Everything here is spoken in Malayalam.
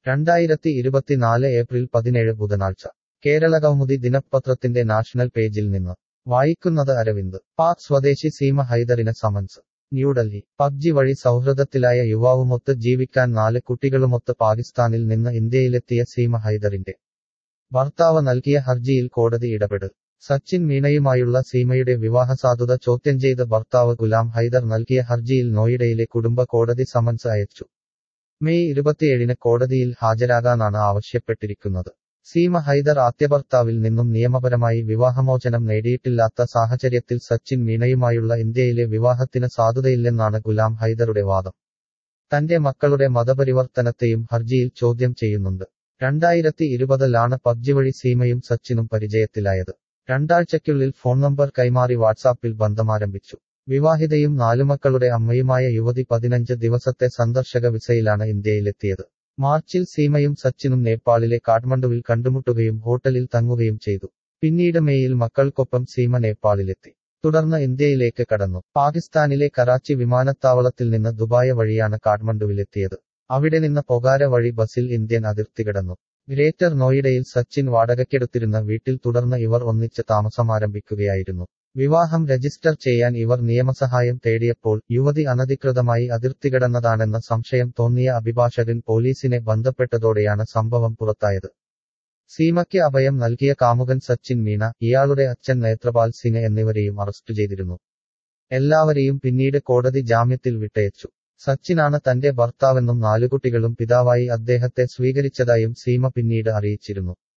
രണ്ടായിരത്തി ഇരുപത്തിനാല് ഏപ്രിൽ പതിനേഴ് ബുധനാഴ്ച കേരളകൗമുദി ദിനപത്രത്തിന്റെ നാഷണൽ പേജിൽ നിന്ന് വായിക്കുന്നത് അരവിന്ദ് പാക് സ്വദേശി സീമ ഹൈദറിന് സമൻസ് ന്യൂഡൽഹി പബ്ജി വഴി സൗഹൃദത്തിലായ യുവാവുമൊത്ത് ജീവിക്കാൻ നാല് കുട്ടികളുമൊത്ത് പാകിസ്ഥാനിൽ നിന്ന് ഇന്ത്യയിലെത്തിയ സീമ ഹൈദറിന്റെ ഭർത്താവ് നൽകിയ ഹർജിയിൽ കോടതി ഇടപെടൽ സച്ചിൻ മീണയുമായുള്ള സീമയുടെ വിവാഹസാധുത ചോദ്യം ചെയ്ത് ഭർത്താവ് ഗുലാം ഹൈദർ നൽകിയ ഹർജിയിൽ നോയിഡയിലെ കുടുംബ കോടതി സമൻസ് അയച്ചു മെയ് ഇരുപത്തിയേഴിന് കോടതിയിൽ ഹാജരാകാനാണ് ആവശ്യപ്പെട്ടിരിക്കുന്നത് സീമ ഹൈദർ ആദ്യഭർത്താവിൽ നിന്നും നിയമപരമായി വിവാഹമോചനം നേടിയിട്ടില്ലാത്ത സാഹചര്യത്തിൽ സച്ചിൻ മീണയുമായുള്ള ഇന്ത്യയിലെ വിവാഹത്തിന് സാധുതയില്ലെന്നാണ് ഗുലാം ഹൈദറുടെ വാദം തന്റെ മക്കളുടെ മതപരിവർത്തനത്തെയും ഹർജിയിൽ ചോദ്യം ചെയ്യുന്നുണ്ട് രണ്ടായിരത്തി ഇരുപതിലാണ് പബ്ജി വഴി സീമയും സച്ചിനും പരിചയത്തിലായത് രണ്ടാഴ്ചയ്ക്കുള്ളിൽ ഫോൺ നമ്പർ കൈമാറി വാട്സാപ്പിൽ ബന്ധമാരംഭിച്ചു വിവാഹിതയും നാലുമക്കളുടെ അമ്മയുമായ യുവതി പതിനഞ്ച് ദിവസത്തെ സന്ദർശക വിസയിലാണ് ഇന്ത്യയിലെത്തിയത് മാർച്ചിൽ സീമയും സച്ചിനും നേപ്പാളിലെ കാഠ്മണ്ഡുവിൽ കണ്ടുമുട്ടുകയും ഹോട്ടലിൽ തങ്ങുകയും ചെയ്തു പിന്നീട് മേയിൽ മക്കൾക്കൊപ്പം സീമ നേപ്പാളിലെത്തി തുടർന്ന് ഇന്ത്യയിലേക്ക് കടന്നു പാകിസ്ഥാനിലെ കറാച്ചി വിമാനത്താവളത്തിൽ നിന്ന് ദുബായ് വഴിയാണ് കാഠ്മണ്ഡുവിലെത്തിയത് അവിടെ നിന്ന് പൊകാര വഴി ബസിൽ ഇന്ത്യൻ അതിർത്തി കടന്നു ഗ്രേറ്റർ നോയിഡയിൽ സച്ചിൻ വാടകയ്ക്കെടുത്തിരുന്ന വീട്ടിൽ തുടർന്ന് ഇവർ ഒന്നിച്ച് താമസമാരംഭിക്കുകയായിരുന്നു വിവാഹം രജിസ്റ്റർ ചെയ്യാൻ ഇവർ നിയമസഹായം തേടിയപ്പോൾ യുവതി അനധികൃതമായി അതിർത്തി കടന്നതാണെന്ന സംശയം തോന്നിയ അഭിഭാഷകൻ പോലീസിനെ ബന്ധപ്പെട്ടതോടെയാണ് സംഭവം പുറത്തായത് സീമയ്ക്ക് അഭയം നൽകിയ കാമുകൻ സച്ചിൻ മീണ ഇയാളുടെ അച്ഛൻ നേത്രപാൽ സിംഗ് എന്നിവരെയും അറസ്റ്റ് ചെയ്തിരുന്നു എല്ലാവരെയും പിന്നീട് കോടതി ജാമ്യത്തിൽ വിട്ടയച്ചു സച്ചിനാണ് തന്റെ ഭർത്താവെന്നും നാലുകുട്ടികളും പിതാവായി അദ്ദേഹത്തെ സ്വീകരിച്ചതായും സീമ പിന്നീട് അറിയിച്ചിരുന്നു